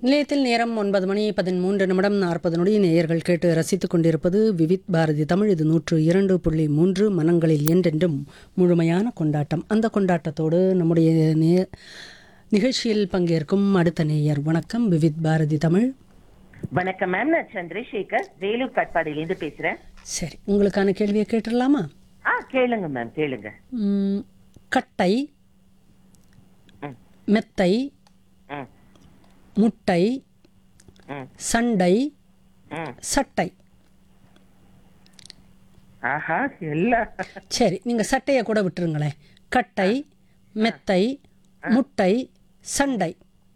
நிலையத்தில் நேரம் ஒன்பது மணி பதிமூன்று நிமிடம் நாற்பது நொடி நேயர்கள் கேட்டு ரசித்துக் கொண்டிருப்பது விவித் பாரதி தமிழ் இது நூற்று இரண்டு புள்ளி மூன்று மனங்களில் என்றென்றும் முழுமையான கொண்டாட்டம் அந்த கொண்டாட்டத்தோடு நம்முடைய நே நிகழ்ச்சியில் பங்கேற்கும் அடுத்த நேயர் வணக்கம் விவித் பாரதி தமிழ் வணக்கம் மேம் நான் சந்திரசேகர் வேலூர் காட்பாடியிலேருந்து பேசுறேன் சரி உங்களுக்கான கேள்வியை கேட்டுடலாமா ஆ கேளுங்க மேம் கேளுங்க ம், கட்டை ம். மெத்தை ம் முட்டை ம் சண்டை ம் சட்டை ஆஹா எல்லாம் சரி நீங்கள் சட்டையை கூட விட்டுருங்களேன் கட்டை மெத்தை முட்டை சண்டை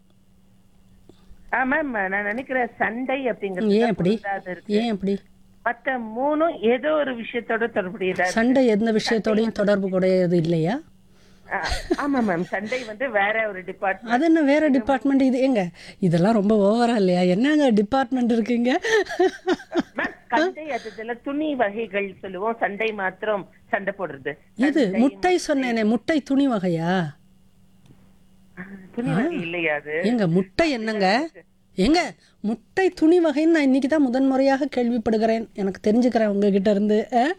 ஆ மேம் நான் நினைக்கிறேன் சண்டை அப்படிங்கிறது ஏன் தான் அப்படி பொருந்தாது இருக்கு. ஏன் அப்படி மத்த மூணும் ஏதோ ஒரு விஷயத்தோட தொடர்புடையதா இருக்கு. சண்டை எந்த விஷயத்தோடையும் தொடர்பு கூடையது இல்லையா ஆ, ஆமா மேம் சண்டை வந்து வேற ஒரு டிபார்ட்மெண்ட் அது என்ன வேற டிபார்ட்மெண்ட் இது எங்க இதெல்லாம் ரொம்ப ஓவரா இல்லையா என்னங்க டிபார்ட்மெண்ட் இருக்குங்க மேம் சண்டை அதுல துணி வகைகள் சொல்லுவோம் சண்டை மாத்திரம் சண்டை போடுறது இது முட்டை சொன்னேனே முட்டை துணி வகையா ஆ, துணி வகை இல்லையா அது ஏங்க முட்டை என்னங்க ஏங்க முட்டை துணி வகைன்னு நான் இன்னைக்கு தான் முதன்முறையாக கேள்விப்படுகிறேன் எனக்கு தெரிஞ்சுக்கிறேன் உங்ககிட்ட இருந்து அஹ்?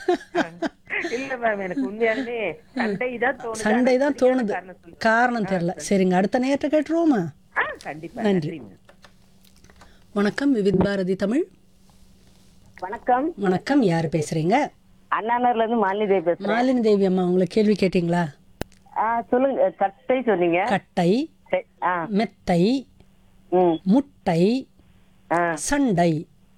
இல்ல மேம் எனக்கு உண்மையாலுமே சண்டை தான் தோணுது சண்டை தான் சரியான தோணுது காரணம் சொல்லுங்க. காரணம் தெரியல சரிங்க அடுத்த நேரத்தை கேட்டுருவோமா ஆ கண்டிப்பா நன்றி. நன்றி மேம் வணக்கம் விவித் பாரதி தமிழ் வணக்கம் வணக்கம் யார் பேசுறீங்க அண்ணாநகர்ல இருந்து மாலினி தேவி பேசுறேன் மாலினி தேவி அம்மா உங்களை கேள்வி கேட்டீங்களா ஆ, சொல்லுங்க கட்டை சொன்னீங்க கட்டை சரி, ஆ மெத்தை ம் முட்டை ஆ சண்டை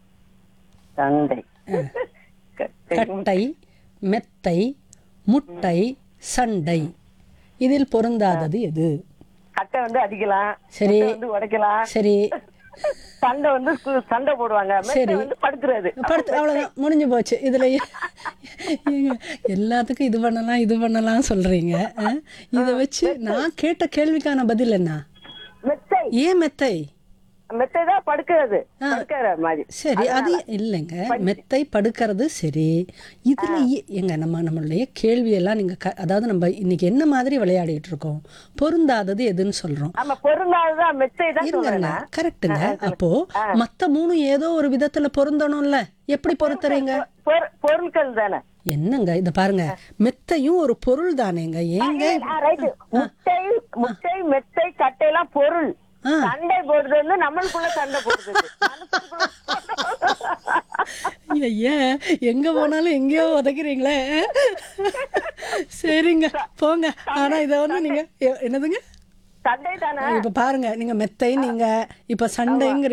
சண்டை கட்டை. கட்டை மெத்தை முட்டை சண்டை இதில் பொருந்தாதது எது கட்டை வந்து அடிக்கலாம் சரி. முட்டை வந்து உடைக்கலாம் சரி சண்டை வந்து கு- சண்டை போடுவாங்க மெத்தை சரி. வந்து படுக்கிறது படுத்து அவ்வளோதான் முடிஞ்சு போச்சு இதில் ஏங்க, எல்லாத்துக்கும் இது பண்ணலாம் இது பண்ணலாம் சொல்கிறீங்க இதை வச்சு நான் கேட்ட கேள்விக்கான பதில் என்ன மெத்தை ஏன் மெத்தை மெத்தை தான் படுக்கிறது படுக்கிற மாதிரி சரி அது இல்லைங்க மெத்தை படுக்கிறது சரி இதுல ஏ- எங்க நம்ம நம்மளுடைய கேள்வியெல்லாம் நீங்க க- அதாவது நம்ம இன்னைக்கு என்ன மாதிரி விளையாடிட்டு இருக்கோம் பொருந்தாதது எதுன்னு சொல்றோம் ஆமா பொருளாதான் மெத்தை தான் இருங்க சொல்றேன் கரெக்டுங்க அப்போ மத்த மூணு ஏதோ ஒரு விதத்துல பொருந்தணும்ல எப்படி பொருத்துறீங்க பொரு- பொருட்கள் தானே என்னங்க இத பாருங்க மெத்தையும் ஒரு பொருள் தானேங்க ஏங்க ஆ, ரைட்டு முட்டை முட்டை மெத்தை கட்டை எல்லாம் பொருள் ஆ. சண்டை போடுறது வந்து நம்மளுக்குள்ள சண்டை போடுறது ஐயா எங்க போனாலும் எங்கேயோ உதைக்கிறீங்களே சரிங்க போங்க ஆனா இதை வந்து நீங்க எ- என்னதுங்க சண்டை தானே இப்ப பாருங்க நீங்க மெத்தை நீங்க இப்ப சண்டைங்கிற